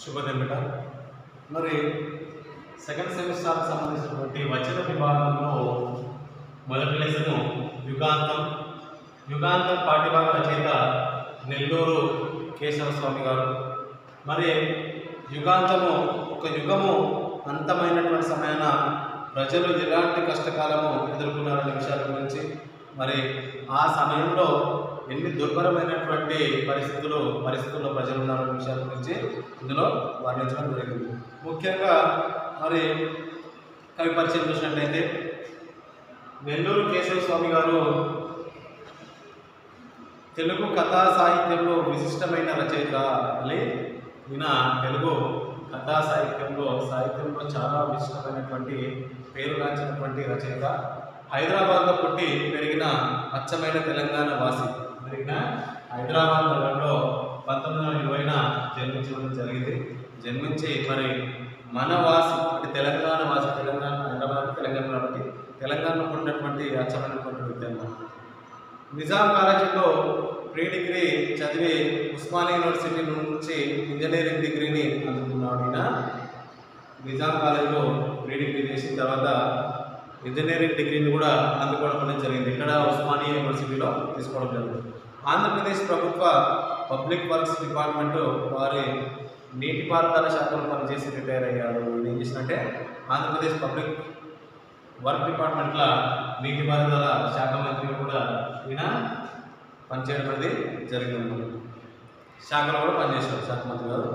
శుభోదయం బిడ్డ మరి సెకండ్ సెమిస్టర్ సంబంధించినటువంటి వచన విభాగంలో మొదటి లెసను యుగాంతం యుగాంతం పాఠ్యభాగ రచయిత నెల్లూరు కేశవ స్వామి గారు మరి యుగాంతము ఒక యుగము అంతమైనటువంటి సమయాన ప్రజలు ఎలాంటి కష్టకాలము ఎదుర్కొన్నారనే విషయాల గురించి మరి ఆ సమయంలో ఎన్ని దుర్భరమైనటువంటి పరిస్థితులు పరిస్థితుల్లో ప్రజలు ఉన్నారనే విషయాల గురించి ఇందులో వర్ణించడం జరిగింది ముఖ్యంగా మరి కవి పరిచయం చూసినట్లయితే నెల్లూరు కేశవ స్వామి గారు తెలుగు కథా సాహిత్యంలో విశిష్టమైన రచయిత అని ఈయన తెలుగు కథా సాహిత్యంలో సాహిత్యంలో చాలా విశిష్టమైనటువంటి పేరుగాంచినటువంటి రచయిత హైదరాబాద్లో పుట్టి పెరిగిన అచ్చమైన తెలంగాణ వాసి పెరిగిన హైదరాబాద్ నగరంలో పంతొమ్మిది వందల ఇరవైన జన్మించడం జరిగింది జన్మించి మరి మన వాసి అంటే తెలంగాణ వాసి తెలంగాణ హైదరాబాద్ తెలంగాణ కాబట్టి తెలంగాణలో పుట్టినటువంటి అచ్చమైనటువంటి వ్యక్తి అన్నమాట నిజాం కాలేజీలో ప్రీ డిగ్రీ చదివి ఉస్మానియా యూనివర్సిటీ నుంచి ఇంజనీరింగ్ డిగ్రీని అందుకున్నాడు ఈయన నిజాం కాలేజీలో ప్రీ డిగ్రీ చేసిన తర్వాత ఇంజనీరింగ్ డిగ్రీని కూడా అందుకోవడం అనేది జరిగింది ఇక్కడ ఉస్మానియా యూనివర్సిటీలో తీసుకోవడం జరిగింది ఆంధ్రప్రదేశ్ ప్రభుత్వ పబ్లిక్ వర్క్స్ డిపార్ట్మెంట్ వారి నీటిపారుదల శాఖలో పనిచేసి రిటైర్ అయ్యాడు ఈయన ఏం చేసినట్టే ఆంధ్రప్రదేశ్ పబ్లిక్ వర్క్ డిపార్ట్మెంట్ల నీటిపారుదల శాఖ మంత్రి కూడా ఈయన పనిచేయడం అనేది జరిగింది శాఖలో కూడా పనిచేశారు శాఖ మంత్రి గారు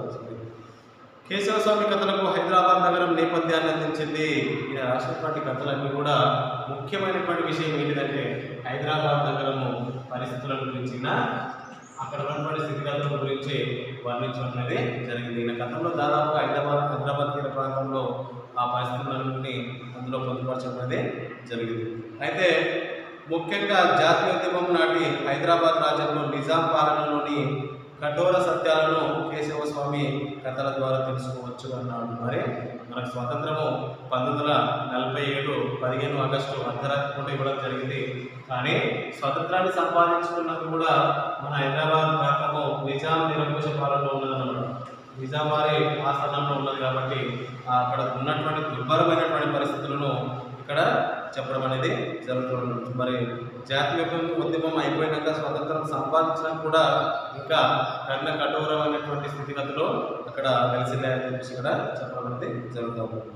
కేశవ స్వామి కథలకు హైదరాబాద్ నగరం నేపథ్యాన్ని అందించింది ఈయన రాసినటువంటి కథలన్నీ కూడా ముఖ్యమైనటువంటి విషయం ఏంటిదంటే హైదరాబాద్ నగరము పరిస్థితుల గురించి ఈయన అక్కడ ఉన్నటువంటి స్థితిగతుల గురించి వర్ణించడం అనేది జరిగింది ఈయన కథలో దాదాపుగా హైదరాబాద్ హైదరాబాద్ తీర ప్రాంతంలో ఆ పరిస్థితులన్నింటినీ అందులో పొందుపరచడం అనేది జరిగింది అయితే ముఖ్యంగా జాతీయోద్యమం నాటి హైదరాబాద్ రాజ్యంలో నిజాం పాలనలోని కఠోర సత్యాలను కేశవ స్వామి కథల ద్వారా తెలుసుకోవచ్చు అన్నాడు మరి మనకు స్వాతంత్రము పంతొమ్మిది వందల నలభై ఏడు పదిహేను ఆగస్టు అర్ధరాత్రి పూట ఇవ్వడం జరిగింది కానీ స్వతంత్రాన్ని సంపాదించుకున్నప్పుడు కూడా మన హైదరాబాద్ ప్రాంతము నిజాం నిరంకుశ పాలనలో ఉన్నదన్నమాట నిజాం వారి ఆస్థానంలో ఉన్నది కాబట్టి ఆ అక్కడ ఉన్నటువంటి దుర్భరమైనటువంటి పరిస్థితులను ఇక్కడ చెప్పడం అనేది జరుగుతుంది మరి జాతీయ ఉద్యమం అయిపోయినాక స్వతంత్రం సంపాదించినా కూడా ఇంకా కన్న కఠోరమైనటువంటి స్థితిగతులు అక్కడ వెలిసిల్లాయని చెప్పేసి ఇక్కడ చెప్పడం అనేది జరుగుతూ ఉంది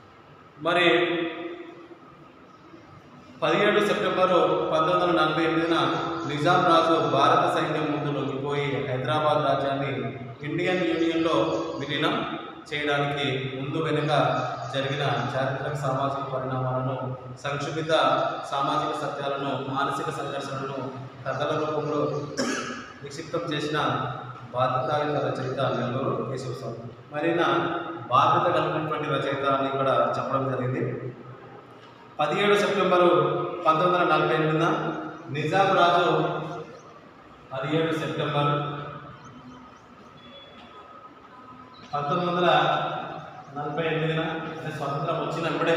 మరి పదిహేడు సెప్టెంబరు పంతొమ్మిది వందల నలభై ఎనిమిదిన నిజాం రాజు భారత సైన్యం ముందు లొంగిపోయి హైదరాబాద్ రాజ్యాన్ని ఇండియన్ యూనియన్లో విలీనం చేయడానికి ముందు వెనుక జరిగిన చారిత్రక సామాజిక పరిణామాలను సంక్షిప్త సామాజిక సత్యాలను మానసిక సంఘర్షణలను కథల రూపంలో నిక్షిప్తం చేసిన బాధ్యతాయుత రచయిత నెల్లూరు కేశవ స్వామి మరిన బాధ్యత కలిగినటువంటి రచయిత అని ఇక్కడ చెప్పడం జరిగింది పదిహేడు సెప్టెంబరు పంతొమ్మిది వందల నలభై ఎనిమిదిన నిజాం రాజు పదిహేడు సెప్టెంబర్ పంతొమ్మిది వందల నలభై ఎనిమిదిన అంటే స్వతంత్రం వచ్చినప్పుడే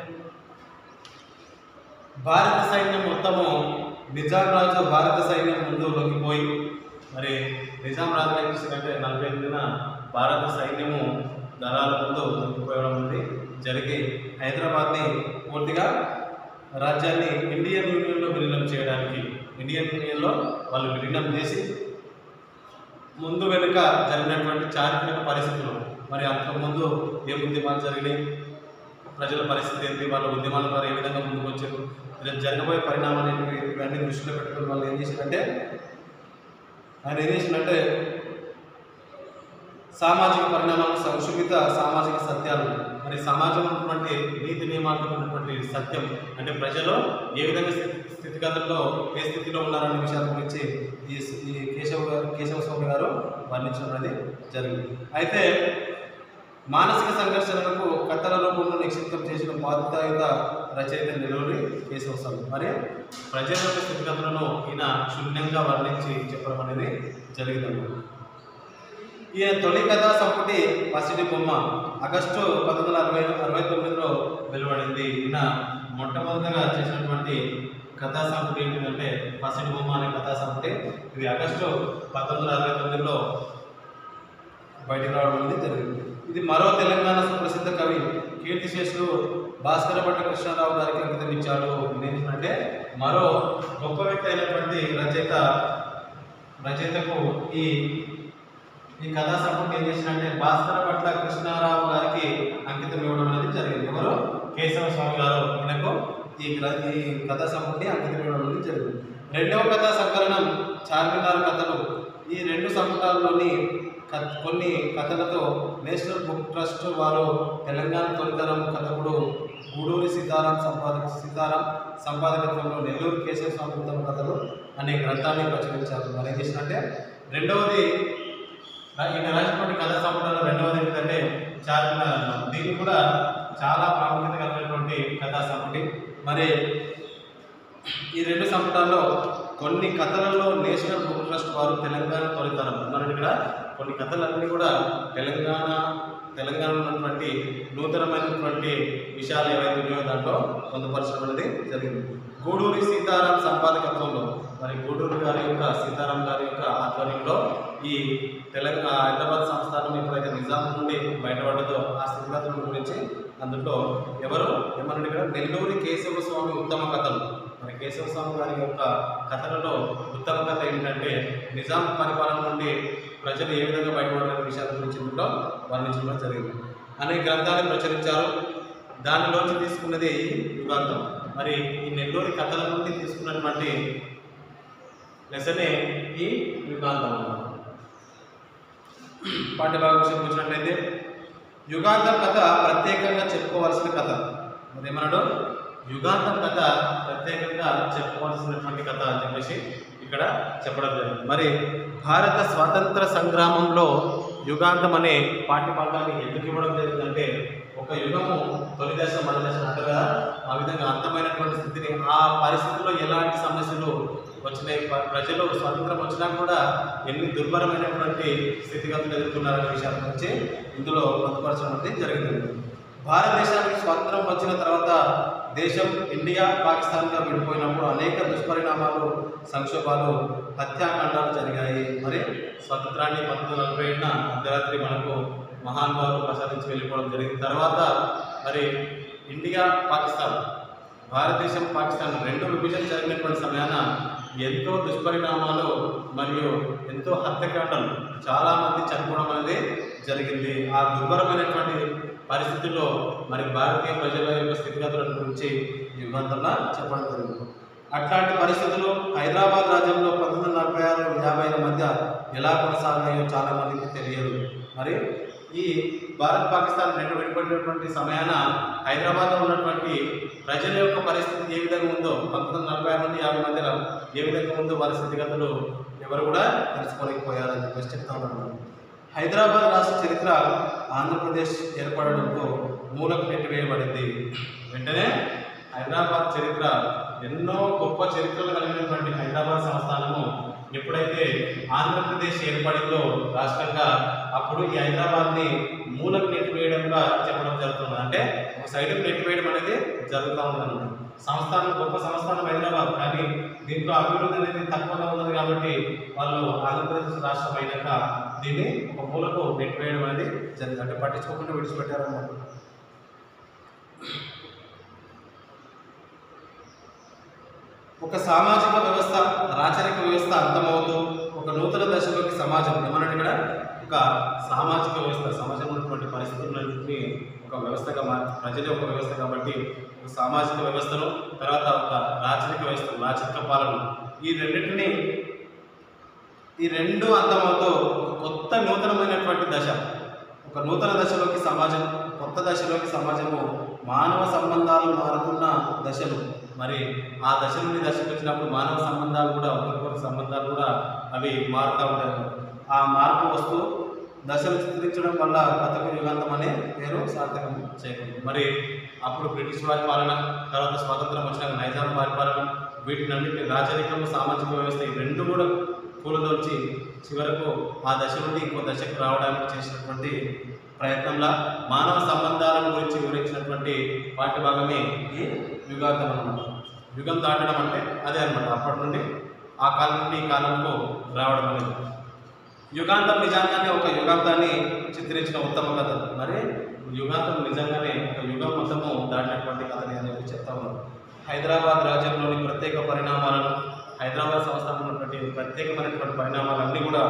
భారత సైన్యం మొత్తము నిజాం రాజు భారత సైన్యం ముందు లొంగిపోయి మరి నిజాం రాజు ఏం చేసిందంటే నలభై ఎనిమిదిన భారత సైన్యము దళాల ముందు లొంగిపోవడం అనేది జరిగి హైదరాబాద్ని పూర్తిగా రాజ్యాన్ని ఇండియన్ యూనియన్లో విలీనం చేయడానికి ఇండియన్ యూనియన్లో వాళ్ళు విలీనం చేసి ముందు వెనుక జరిగినటువంటి చారిత్రక పరిస్థితులు మరి అంతకుముందు ఏ ఉద్యమాలు జరిగినాయి ప్రజల పరిస్థితి ఏంటి వాళ్ళ ఉద్యమాల ద్వారా ఏ విధంగా ముందుకు వచ్చారు రేపు జరగబోయే పరిణామాలు ఏంటి ఇవన్నీ దృష్టిలో పెట్టుకుని వాళ్ళు ఏం చేసిందంటే ఆయన ఏం చేసిందంటే సామాజిక పరిణామాలు సంక్షిప్త సామాజిక సత్యాలు మరి సమాజంలో ఉన్నటువంటి నీతి నియమాలతో ఉన్నటువంటి సత్యం అంటే ప్రజలు ఏ విధంగా స్థితి స్థితిగతుల్లో ఏ స్థితిలో ఉన్నారనే విషయాల గురించి ఈ ఈ కేశవ గారు కేశవ స్వామి గారు వర్ణించడం అనేది జరిగింది అయితే మానసిక సంఘర్షణలకు కథల రూపంలో నిక్షిప్తం చేసిన బాధితాయుత రచయిత నిలువరి కేశవ స్వామి మరి ప్రజల యొక్క స్థితిగతులను ఈయన క్షుణ్ణంగా వర్ణించి చెప్పడం అనేది జరిగిందన్నమాట ఈయన తొలి కథా సంపుటి పసిడి బొమ్మ ఆగస్టు పంతొమ్మిది వందల అరవై అరవై తొమ్మిదిలో వెలువడింది ఈయన మొట్టమొదటిగా చేసినటువంటి కథా సంపుటి ఏంటంటే పసిడి బొమ్మ అనే కథా సంపుటి ఇది ఆగస్టు పంతొమ్మిది వందల అరవై తొమ్మిదిలో బయటికి రావడం అనేది జరిగింది ఇది మరో తెలంగాణ సుప్రసిద్ధ కవి కీర్తిశేషులు భాస్కర భట్ట కృష్ణారావు గారికి అంకితం ఇచ్చాడు ఏంటంటే మరో గొప్ప వ్యక్తి అయినటువంటి రచయిత రచయితకు ఈ ఈ కథా సంపుటి ఏం చేసినంటే భాస్కర భట్ల కృష్ణారావు గారికి అంకితం ఇవ్వడం అనేది జరిగింది ఎవరు కేశవ స్వామి గారు ఈయనకు ఈ గ్ర- ఈ కథా సంపుటి అంకితం ఇవ్వడం అనేది జరిగింది రెండవ కథా సంకలనం చార్మినార్ కథలు ఈ రెండు సంపుటాల్లోని క- కొన్ని కథలతో నేషనల్ బుక్ ట్రస్ట్ వారు తెలంగాణ తొలితరం కథకుడు గూడూరి సీతారాం సంపాదక సీతారాం సంపాదకత్వంలో నెల్లూరు కేశవ స్వామి ఉత్తమ కథలు అనే గ్రంథాన్ని ప్రచురించారు మరి ఏం చేసినట్టే రెండవది రా- ఈయన రాసినటువంటి కథా సంపుటాలు రెండవది ఏంటంటే చార్మినార్ దీన్ని కూడా చాలా ప్రాముఖ్యత కలిగినటువంటి కథా సంపుటి మరి ఈ రెండు సంపుటాల్లో కొన్ని కథలలో నేషనల్ బుక్ ట్రస్ట్ వారు తెలంగాణ తొలితరం మనం ఇక్కడ కొన్ని కథలన్నీ కూడా తెలంగాణ తెలంగాణలో ఉన్నటువంటి నూతనమైనటువంటి విషయాలు ఏవైతే ఉన్నాయో దాంట్లో పొందుపరచడం అనేది జరిగింది గూడూరి సీతారాం సంపాదకత్వంలో మరి గూడూరు గారి యొక్క సీతారాం గారి యొక్క ఆధ్వర్యంలో ఈ తెలంగాణ హైదరాబాద్ సంస్థానం ఎప్పుడైతే నిజాం నుండి బయటపడ్డదో ఆ స్థితిగతుల గురించి అందులో ఎవరు ఏమన్నాడు ఇక్కడ నెల్లూరి కేశవ స్వామి ఉత్తమ కథలు మరి కేశవ స్వామి గారి యొక్క కథలలో ఉత్తమ కథ ఏంటంటే నిజాం పరిపాలన నుండి ప్రజలు ఏ విధంగా బయటపడిన విషయాల గురించి ఇందులో వర్ణించడం జరిగింది అనేక గ్రంథాలను ప్రచురించారు దానిలోంచి తీసుకున్నది ఈ యుగాంతం మరి ఈ నెల్లూరి కథల నుండి తీసుకున్నటువంటి లెసనే ఈ యుగాంతం అన్నమాట. పాఠ్యభాగం విషయంకి వచ్చినట్లయితే యుగాంతం కథ ప్రత్యేకంగా చెప్పుకోవాల్సిన కథ మరి ఏమన్నాడు యుగాంతం కథ ప్రత్యేకంగా చెప్పుకోవాల్సినటువంటి కథ అని చెప్పేసి ఇక్కడ చెప్పడం జరిగింది మరి భారత స్వాతంత్ర సంగ్రామంలో యుగాంతం అనే పాఠ్యభాగాన్ని ఎందుకు ఇవ్వడం జరిగిందంటే ఒక యుగము తొలి దశ మన దశ అంటారు కదా ఆ విధంగా అంతమైనటువంటి స్థితిని ఆ పరిస్థితుల్లో ఎలాంటి సమస్యలు వచ్చినాయి ప- ప్రజలు స్వాతంత్రం వచ్చినా కూడా ఎన్ని దుర్భరమైనటువంటి స్థితిగతులు ఎదుర్కొన్నారనే విషయాల గురించి ఇందులో పొందుపరచడం అనేది జరిగింది భారతదేశానికి స్వాతంత్రం వచ్చిన తర్వాత దేశం ఇండియా పాకిస్తాన్గా విడిపోయినప్పుడు అనేక దుష్పరిణామాలు సంక్షోభాలు హత్యాకాండాలు జరిగాయి మరి స్వతంత్రాన్ని పంతొమ్మిది వందల నలభై ఏడున అర్ధరాత్రి మనకు మహానుభావులు ప్రసాదించి వెళ్ళిపోవడం జరిగింది తర్వాత మరి ఇండియా పాకిస్తాన్ భారతదేశం పాకిస్తాన్ రెండు విభజన జరిగినటువంటి సమయాన ఎంతో దుష్పరిణామాలు మరియు ఎంతో హత్యకాండలు చాలా మంది చనిపోవడం అనేది జరిగింది ఆ దుర్భరమైనటువంటి పరిస్థితుల్లో మరి భారతీయ ప్రజల యొక్క స్థితిగతుల గురించి ఈ యుగాంతంలో చెప్పడం జరిగింది అట్లాంటి పరిస్థితులు హైదరాబాద్ రాజ్యంలో పంతొమ్మిది వందల నలభై ఆరు యాభైల మధ్య ఎలా కొనసాగాయో చాలా మందికి తెలియదు మరి ఈ భారత్ పాకిస్తాన్ రెండు విడిపడినటువంటి సమయాన హైదరాబాద్లో ఉన్నటువంటి ప్రజల యొక్క పరిస్థితి ఏ విధంగా ఉందో పంతొమ్మిది వందల నలభై ఆరు నుండి యాభై మధ్యలో ఏ విధంగా ఉందో వారి స్థితిగతులు ఎవరు కూడా తెలుసుకోలేకపోయారని చెప్పేసి చెప్తా ఉన్నారు హైదరాబాద్ రాష్ట్ర చరిత్ర ఆంధ్రప్రదేశ్ ఏర్పడడంతో మూలకు నెట్టివేయబడింది వెంటనే హైదరాబాద్ చరిత్ర ఎన్నో గొప్ప చరిత్రలు కలిగినటువంటి హైదరాబాద్ సంస్థానము ఎప్పుడైతే ఆంధ్రప్రదేశ్ ఏర్పడిందో రాష్ట్రంగా అప్పుడు ఈ హైదరాబాద్ని మూలకు నెట్టివేయడంగా చెప్పడం జరుగుతుంది అంటే ఒక సైడ్కి నెట్టివేయడం అనేది జరుగుతూ ఉందన్నమాట సంస్థానం గొప్ప సంస్థానం హైదరాబాద్ కానీ దీంట్లో అభివృద్ధి అనేది తక్కువగా ఉన్నది కాబట్టి వాళ్ళు ఆంధ్రప్రదేశ్ రాష్ట్రం అయినాక దీన్ని ఒక మూలకు నెట్టివేయడం అనేది జరిగింది అంటే పట్టించుకోకుండా విడిచిపెట్టారన్నమాట ఒక సామాజిక వ్యవస్థ రాచరిక వ్యవస్థ అంతమవుతూ ఒక నూతన దశలోకి సమాజం ఏమన్నాడు ఇక్కడ ఒక సామాజిక వ్యవస్థ సమాజంలో ఉన్నటువంటి పరిస్థితులన్నింటినీ ఒక వ్యవస్థగా మార్చి ప్రజల ఒక వ్యవస్థ కాబట్టి ఒక సామాజిక వ్యవస్థను తర్వాత ఒక రాచరిక వ్యవస్థ రాచరిక పాలన ఈ రెండింటినీ ఈ రెండు అంతమవుతూ ఒక కొత్త నూతనమైనటువంటి దశ ఒక నూతన దశలోకి సమాజం కొత్త దశలోకి సమాజము మానవ సంబంధాలు మారుతున్న దశలు మరి ఆ దశ నుండి దశకు వచ్చినప్పుడు మానవ సంబంధాలు కూడా ఒకరికొకరి సంబంధాలు కూడా అవి మారుతూ ఉంటాయి ఆ మార్పు వస్తూ దశలు చిత్రించడం వల్ల కథకు యుగాంతం అనే పేరు సార్థకం చేయకుండా మరి అప్పుడు బ్రిటిష్ వారి పాలన తర్వాత స్వాతంత్రం వచ్చినాక నైజాం పరిపాలన వీటినన్నింటినీ రాజరికము సామాజిక వ్యవస్థ ఈ రెండు కూడా కూలదోల్చి చివరకు ఆ దశ నుండి ఇంకో దశకు రావడానికి చేసినటువంటి ప్రయత్నంలో మానవ సంబంధాలను గురించి వివరించినటువంటి పాఠ్య భాగమే ఈ యుగాంతం అన్నమాట యుగం దాటడం అంటే అదే అన్నమాట అప్పటి నుండి ఆ కాలం నుండి ఈ కాలంలో రావడం అనేది యుగాంతం నిజంగానే ఒక యుగాంతాన్ని చిత్రించిన ఉత్తమ కథ మరి యుగాంతం నిజంగానే ఒక యుగం మొత్తము దాటినటువంటి కథని అని చెప్పి చెప్తా ఉన్నారు హైదరాబాద్ రాజ్యంలోని ప్రత్యేక పరిణామాలను హైదరాబాద్ సంస్థానంలో ఉన్నటువంటి ప్రత్యేకమైనటువంటి పరిణామాలన్నీ కూడా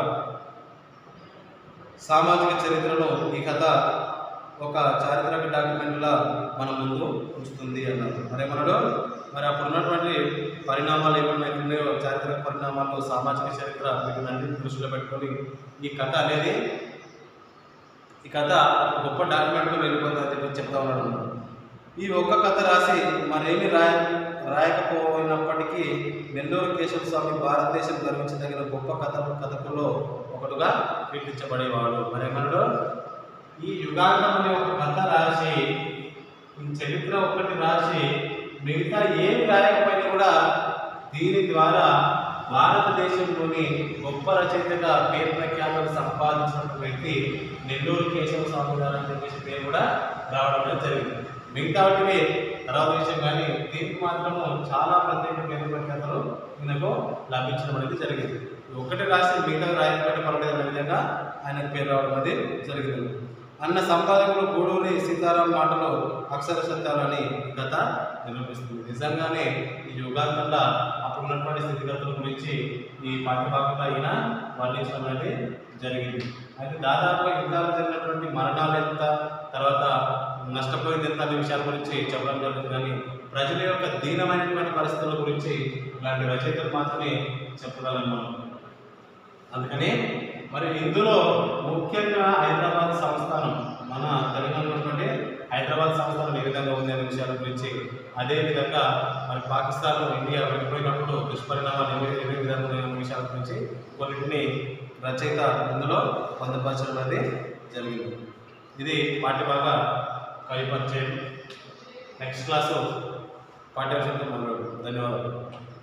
సామాజిక చరిత్రలో ఈ కథ ఒక చారిత్రక డాక్యుమెంట్లా మన ముందు ఉంచుతుంది అన్నారు మరి మనలో మరి అప్పుడు ఉన్నటువంటి పరిణామాలు ఏమైనా ఉన్నాయో చారిత్రక పరిణామాలు సామాజిక చరిత్ర వీటినన్నింటిని దృష్టిలో పెట్టుకొని ఈ కథ అనేది ఈ కథ ఒక గొప్ప డాక్యుమెంట్గా వెళ్ళిపోతుందని చెప్పి చెప్తా ఉన్నాడు ఈ ఒక్క కథ రాసి మరేమి రాయ రాయకపోయినప్పటికీ నెల్లూరు కేశవ స్వామి భారతదేశం గర్వించదగిన గొప్ప కథ కథకుల్లో ఒకడుగా కీర్తించబడేవాడు మరేమన్నాడు ఈ యుగాంతం అనే ఒక కథ రాసి ఈ చరిత్ర ఒక్కటి రాసి మిగతా ఏమి రాయకపోయినా కూడా దీని ద్వారా భారతదేశంలోని గొప్ప రచయితగా పేరు ప్రఖ్యాతులు సంపాదించిన వ్యక్తి నెల్లూరు కేశవ స్వామి గారు అని చెప్పేసి పేరు కూడా రావడం అనేది జరిగింది మిగతా వాటివి తర్వాత విషయం కానీ దీనికి మాత్రము చాలా ప్రత్యేక పేరు ప్రఖ్యాతలు ఈయనకు లభించడం అనేది జరిగింది ఒకటి రాసి మిగతా రాయకపోతే పర్వాలేదు అనే విధంగా ఆయనకు పేరు రావడం అనేది జరిగింది అన్న సంపాదకులు గూడూరి సీతారాం మాటలు అక్షర సత్యాలని ఈ కథ నిరూపిస్తుంది నిజంగానే ఈ యుగాంతంలో అప్పుడు ఉన్నటువంటి స్థితిగతుల గురించి ఈ పాఠ్యభాగంలో ఈయన వర్ణించడం అనేది జరిగింది అయితే దాదాపు యుద్ధాలు జరిగినటువంటి మరణాలు ఎంత తర్వాత నష్టపోయింది ఎంత అనే విషయాల గురించి చెప్పడం జరుగుతుంది కానీ ప్రజల యొక్క దీనమైనటువంటి పరిస్థితుల గురించి ఇలాంటి రచయితలు మాత్రమే చెప్పగలం మనం అందుకని మరి ఇందులో ముఖ్యంగా హైదరాబాద్ సంస్థానం మన తెలంగాణలో ఉన్నటువంటి హైదరాబాద్ సంస్థానం ఏ విధంగా ఉంది అనే విషయాల గురించి అదే విధంగా మరి పాకిస్తాన్ ఇండియా వెళ్ళిపోయినప్పుడు దుష్పరిణామాలు ఏ ఏ విధంగా ఉన్నాయనే విషయాల గురించి కొన్నింటిని రచయిత ఇందులో పొందుపరచడం అనేది జరిగింది ఇది పాఠ్యభాగ కవి పరిచయం నెక్స్ట్ క్లాసు పాఠ్యాంశంతో మొదలు ధన్యవాదాలు